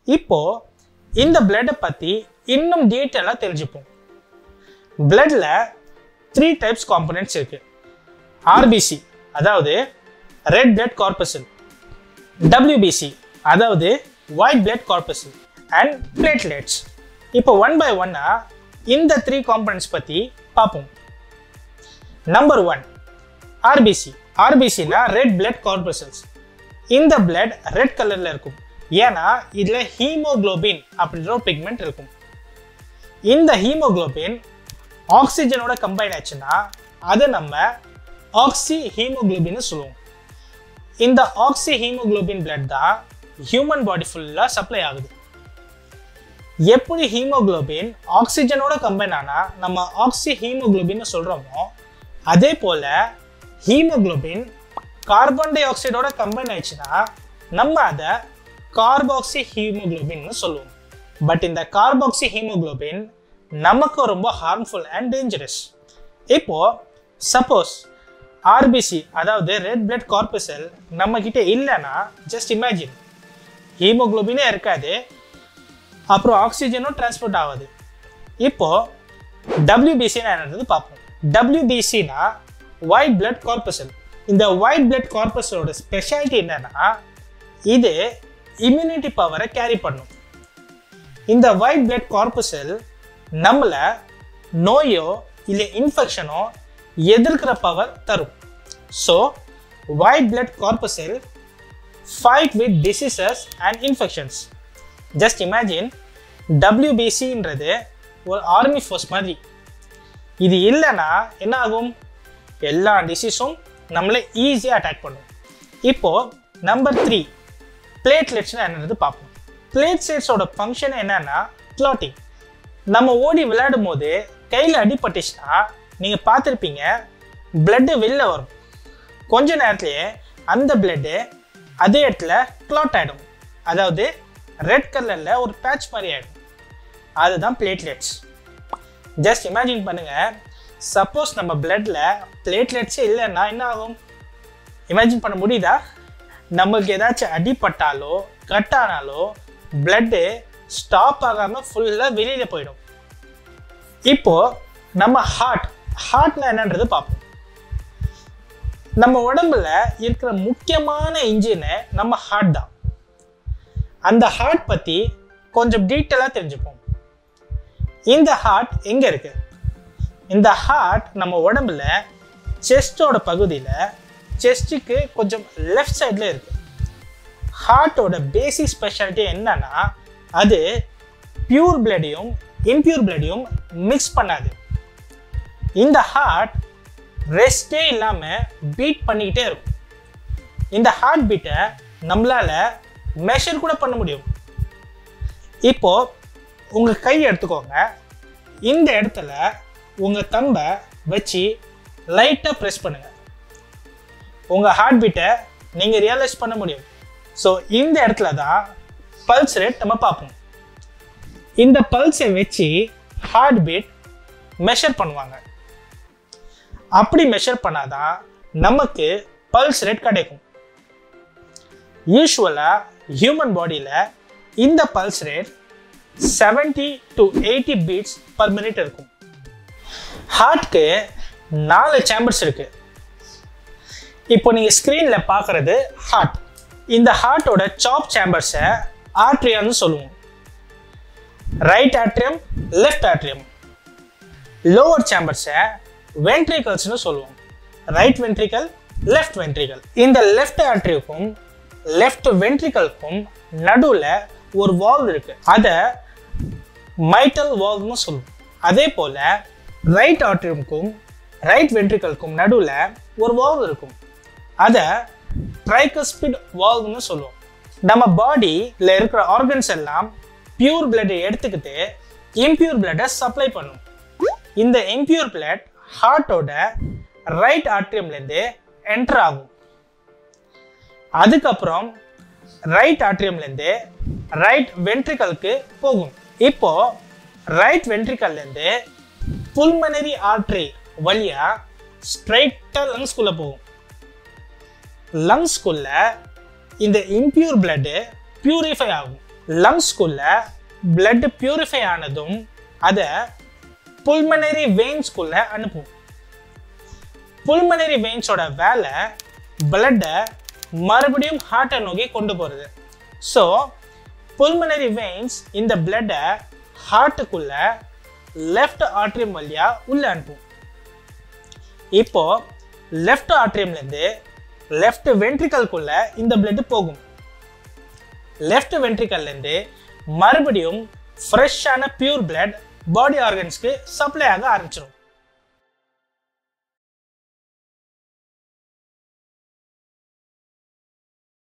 இப்போ இந்த பிளட்டை பற்றி இன்னும் டீட்டெயிலாக தெரிஞ்சுப்போம் பிளட்ல த்ரீ டைப்ஸ் காம்பனன்ட்ஸ் இருக்கு ஆர்பிசி அதாவது ரெட் பிளட் கார்பசல் டபிள்யூபிசி அதாவது white blood corpuscle and platelets இப்போ ஒன் பை ஒன்னா இந்த த்ரீ காம்பனன்ட்ஸ் பற்றி பார்ப்போம் நம்பர் ஒன் ஆர்பிசி ஆர்பிசினா ரெட் பிளட் கார்பசல்ஸ் இந்த பிளட் ரெட் கலரில் இருக்கும் ஏன்னா இதில் ஹீமோகுளோபின் அப்படின்ற ஒரு பிக்மெண்ட் இருக்கும் இந்த ஹீமோகுளோபின் ஆக்சிஜனோட கம்பைன் ஆச்சுன்னா அதை நம்ம ஆக்சி ஹீமோகுளோபின்னு சொல்லுவோம் இந்த ஆக்சி ஹீமோகுளோபின் பிளட் தான் ஹியூமன் பாடி ஃபுல்லாக சப்ளை ஆகுது எப்படி ஹீமோகுளோபின் ஆக்சிஜனோட கம்பைன் ஆனால் நம்ம ஆக்சி ஹீமோகுளோபின்னு சொல்கிறோமோ அதே போல் ஹீமோகுளோபின் கார்பன் டை ஆக்சைடோட கம்பைன் ஆயிடுச்சுன்னா நம்ம அதை கார்பாக்சி ஹீமோகுளோபின்னு சொல்லுவோம் பட் இந்த கார்பாக்சி ஹீமோகுளோபின் நமக்கு ரொம்ப ஹார்ம்ஃபுல் அண்ட் டேஞ்சரஸ் இப்போ சப்போஸ் ஆர்பிசி அதாவது ரெட் பிளட் கார்பசல் நம்ம கிட்ட இல்லைன்னா ஜஸ்ட் இமேஜின் ஹீமோகுளோபினே இருக்காது அப்புறம் ஆக்சிஜனும் டிரான்ஸ்போர்ட் ஆகாது இப்போ டபிள்யூபிசினா என்னது பார்ப்போம் டபிள்யூபிசினா ஒயிட் பிளட் கார்பசல் இந்த ஒயிட் பிளட் கார்பஸோட ஸ்பெஷாலிட்டி என்னன்னா இது இம்யூனிட்டி பவரை கேரி பண்ணும் இந்த ஒயிட் பிளட் கார்பஸல் நம்மளை நோயோ இல்லை இன்ஃபெக்ஷனோ எதிர்க்கிற பவர் தரும் so white blood corpuscle fight with diseases and infections just imagine டபிள்யூபிசின்றது ஒரு ஆர்மி ஃபோர்ஸ் மாதிரி இது இல்லைன்னா என்ன ஆகும் எல்லா டிசீஸும் நம்மளை ஈஸியாக அட்டாக் பண்ணும் இப்போ நம்பர் த்ரீ பிளேட்லெட்ஸ்னு என்னது பார்ப்போம் பிளேட்லெட்ஸோட ஃபங்க்ஷன் என்னன்னா கிளாட்டிங் நம்ம ஓடி விளையாடும் போது கையில் அடிபட்டுச்சுன்னா நீங்கள் பார்த்துருப்பீங்க பிளட்டு வெளில வரும் கொஞ்ச நேரத்துலேயே அந்த பிளட்டு அதே இடத்துல கிளாட் ஆகிடும் அதாவது ரெட் கலரில் ஒரு பேட்ச் மாதிரி ஆகிடும் அதுதான் பிளேட்லெட்ஸ் ஜஸ்ட் இமேஜின் பண்ணுங்கள் சப்போஸ் நம்ம பிளட்ல பிளேட்லெட்ஸே இல்லைன்னா என்ன ஆகும் இமேஜின் பண்ண முடியுதா நம்மளுக்கு ஏதாச்சும் அடிப்பட்டாலோ கட் ஆனாலோ பிளட்டு ஸ்டாப் ஆகாமல் ஃபுல்லாக வெளியில் போயிடும் இப்போ நம்ம ஹார்ட் ஹார்ட்னா என்னன்றது பார்ப்போம் நம்ம உடம்புல இருக்கிற முக்கியமான இன்ஜினு நம்ம ஹார்ட் தான் அந்த ஹார்ட் பற்றி கொஞ்சம் டீட்டெயிலாக தெரிஞ்சுப்போம் இந்த ஹார்ட் எங்கே இருக்கு இந்த ஹார்ட் நம்ம உடம்புல செஸ்டோட பகுதியில் செஸ்ட்டுக்கு கொஞ்சம் லெஃப்ட் சைடில் இருக்கு ஹார்ட்டோட பேசிக் ஸ்பெஷாலிட்டி என்னன்னா அது பியூர் பிளடையும் இம்பியூர் பிளடையும் மிக்ஸ் பண்ணாது இந்த ஹார்ட் ரெஸ்டே இல்லாமல் பீட் பண்ணிக்கிட்டே இருக்கும் இந்த ஹார்ட் பீட்டை நம்மளால மெஷர் கூட பண்ண முடியும் இப்போ உங்கள் கை எடுத்துக்கோங்க இந்த இடத்துல உங்கள் தம்பை வச்சு லைட்டாக ப்ரெஸ் பண்ணுங்கள் உங்கள் ஹார்ட் பீட்டை நீங்கள் ரியலைஸ் பண்ண முடியும் ஸோ இந்த இடத்துல தான் பல்ஸ் ரேட் நம்ம பார்ப்போம் இந்த பல்ஸை வச்சு ஹார்ட் பீட் மெஷர் பண்ணுவாங்க அப்படி மெஷர் பண்ணாதான் நமக்கு பல்ஸ் ரேட் கிடைக்கும் யூஸ்வலாக ஹியூமன் பாடியில் இந்த pulse rate seventy to eighty beats per minute இருக்கும் ஹார்ட்க்கு நாலு சேம்பர்ஸ் இருக்கு இப்போ நீங்கள் ஸ்க்ரீனில் பார்க்குறது ஹார்ட் இந்த ஹார்ட்டோட சாப் சேம்பர்ஸை ஆட்ரியான்னு சொல்லுவோம் right atrium left atrium lower சேம்பர்ஸை வென்ட்ரிகல்ஸ்னு சொல்லுவோம் ரைட் வென்ட்ரிக்கல் லெஃப்ட் வென்ட்ரிக்கல் இந்த லெஃப்ட் ஆட்ரியுக்கும் லெஃப்ட் வென்ட்ரிக்கலுக்கும் நடுவில் ஒரு வால்வ் இருக்கு அதை மைட்டல் வால்வ்னு சொல்லுவோம் அதே போல் ரைட் ஆட்ரியமுக்கும் ரைட் வென்ட்ரிக்கலுக்கும் நடுவில் ஒரு வால்வ் இருக்கும் அதை ட்ரைகஸ்பிட் வால்வ்னு சொல்லுவோம் நம்ம பாடியில் இருக்கிற ஆர்கன்ஸ் எல்லாம் பியூர் பிளட்டை எடுத்துக்கிட்டு இம்பியூர் பிளட்டை சப்ளை பண்ணும் இந்த இம்பியூர் பிளட் ஹார்ட்டோட ரைட் ஆட்ரியம்லேருந்து என்டர் ஆகும் அதுக்கப்புறம் ரைட் ஆட்ரியம்லேருந்து ரைட் வென்ட்ரிக்கலுக்கு போகும் இப்போ ரைட் வென்ட்ரிக்கல்லேருந்து புல்மனரி ஆர்ட்ரி வழியா ஸ்ட்ரைட்டாக லங்ஸ்குள்ளே போகும் லங்ஸ்குள்ள இந்த இம்பியூர் பிளட்டு பியூரிஃபை ஆகும் லங்ஸ்குள்ள blood பியூரிஃபை ஆனதும் அதை புல்மனரி வெயின்ஸ்குள்ள அனுப்பும் புல்மனரி வெயின்ஸோட வேலை பிளட்டை மறுபடியும் ஹார்ட்டை நோக்கி கொண்டு போகிறது ஸோ புல்மனரி வெயின்ஸ் இந்த பிளட்டை ஹார்ட்டுக்குள்ள லெஃப்ட் ஆட்ரியம் வழியா உள்ள அனுப்பும் இப்போ லெஃப்ட் ஆட்ரியம்லேருந்து லெஃப்ட் வென்ட்ரிக்கல்குள்ள இந்த பிளட் போகும் லெஃப்ட் வென்ட்ரிக்கல்லேருந்து மறுபடியும் ஃப்ரெஷ்ஷான பியூர் பிளட் பாடி ஆர்கன்ஸ்க்கு சப்ளை ஆக ஆரம்பிச்சிடும்